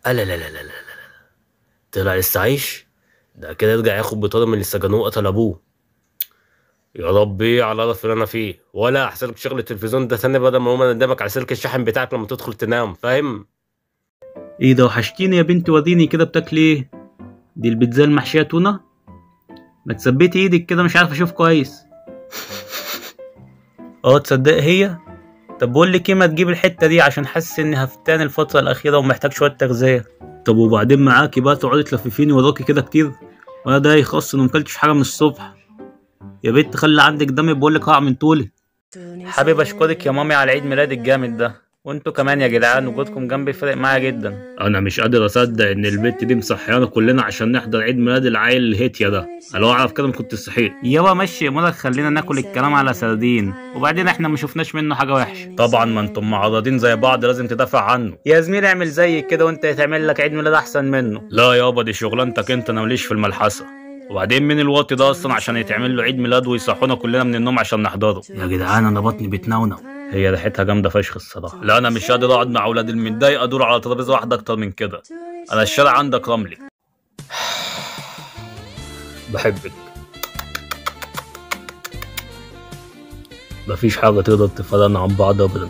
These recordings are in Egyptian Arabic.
لا لا لا لا لا لا طلع لسه عايش ده كده يرجع ياخد بطارة من اللي سجنوه قتل ابوه يا ربي على القرف اللي انا فيه ولا احسن لك شغل التلفزيون ده تاني بدل ما هو ندمك على سلك الشحن بتاعك لما تدخل تنام فاهم ايه ده وحشتيني يا بنتي وريني كده بتاكلي ايه دي البيتزا المحشيه تونه ما تثبتي ايدك كده مش عارف اشوف كويس اه تصدق هي طب بقول لك ايه ما تجيب الحته دي عشان حاسس اني هفتان الفتره الاخيره ومحتاج شويه تغذيه طب وبعدين معاكي بقى تقعدي تلففيني وراكي كده كتير وانا ده يخص انه مكلتش حاجه من الصبح يا بنت خلي عندك دم بقول لك هقع من طولي حابب اشكرك يا مامي على عيد ميلادك الجامد ده وانتوا كمان يا جدعان وجودكم جنبي فرق معايا جدا انا مش قادر اصدق ان البت دي مصحيانا كلنا عشان نحضر عيد ميلاد العيل الهيتيا ده لو اعرف كده ما كنت صحيت يابا مشي امورك خلينا ناكل الكلام على سردين وبعدين احنا ما شفناش منه حاجه وحشه طبعا ما انتم معرضين زي بعض لازم تدافع عنه يا زميلي اعمل زي كده وانت يتعمل لك عيد ميلاد احسن منه لا يابا دي شغلانتك انت انا ماليش في الملحسه وبعدين مين الواطي ده اصلا عشان يتعمل له عيد ميلاد ويصحونا كلنا من النوم عشان نحضره يا جدعان انا بطني بتنونو هي ريحتها جامده فشخ الصراحه لا انا مش قادر اقعد مع اولاد المتضايق ادور على ترابيزه واحده اكتر من كده انا الشارع عندك رملي بحبك مفيش حاجه تقدر تفرقنا عن بعض ابدا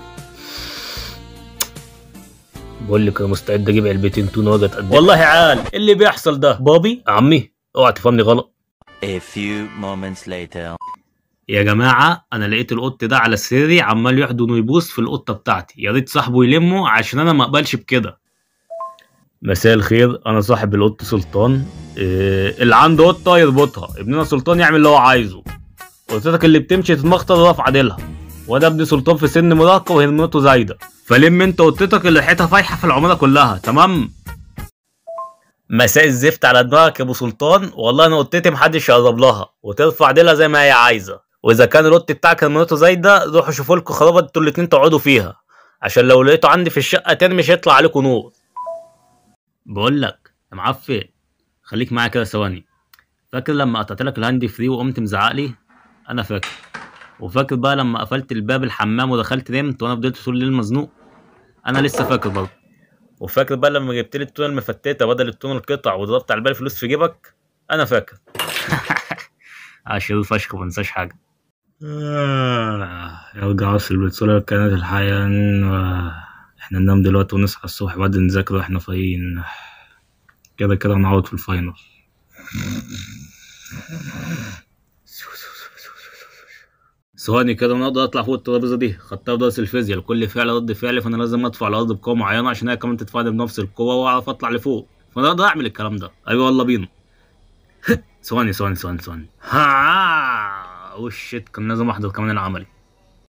بقول لك انا مستعد اجيب علبتين تونه واجي اتقدم والله عال إيه اللي بيحصل ده بابي عمي اوعى تفهمني غلط A few moments later. يا جماعة أنا لقيت القط ده على سريري عمال يحضن ويبوس في القطة بتاعتي يا ريت صاحبه يلمه عشان أنا ما أقبلش بكده مساء الخير أنا صاحب القط سلطان إيه اللي عنده قطة يربطها ابننا سلطان يعمل اللي هو عايزه قطتك اللي بتمشي تتمخطر واقف عادلها وأنا ابني سلطان في سن مراهقة وهرموناته زايدة فلم أنت قطتك اللي ريحتها فايحة في العمارة كلها تمام مساء الزفت على دماغك يا ابو سلطان والله انا قطتي محدش يقرب لها وترفع ديلها زي ما هي عايزه واذا كان القط بتاعك هرموناته زايده روحوا شوفوا لكم خرابه انتوا الاتنين تقعدوا فيها عشان لو لقيته عندي في الشقه تاني مش هيطلع عليكم نور بقول لك يا معفن خليك معايا كده ثواني فاكر لما قطعت لك الهاندي فري وقمت مزعق لي انا فاكر وفاكر بقى لما قفلت الباب الحمام ودخلت نمت وانا فضلت طول الليل مزنوق انا لسه فاكر برضه وفاكر بقى لما جبت لي التونه المفتته بدل التونه القطع وضربت على البال فلوس في جيبك انا فاكر عشان فشخ ما انساش حاجه يرجع اصل البتسولة كانت الحياة احنا ننام دلوقتي ونصحى الصبح بعد نذاكر واحنا فايقين كده كده نعوض في الفاينل ثواني كده وانا اقدر اطلع فوق الترابيزه دي خدتها في درس الفيزياء لكل فعل رد فعل فانا لازم ادفع الارض بقوه معينه عشان هي كمان تدفعني بنفس القوه واعرف اطلع لفوق فانا اقدر اعمل الكلام ده ايوه يلا بينا ثواني ثواني ثواني ثواني ها وشيت كان لازم احضر كمان العملي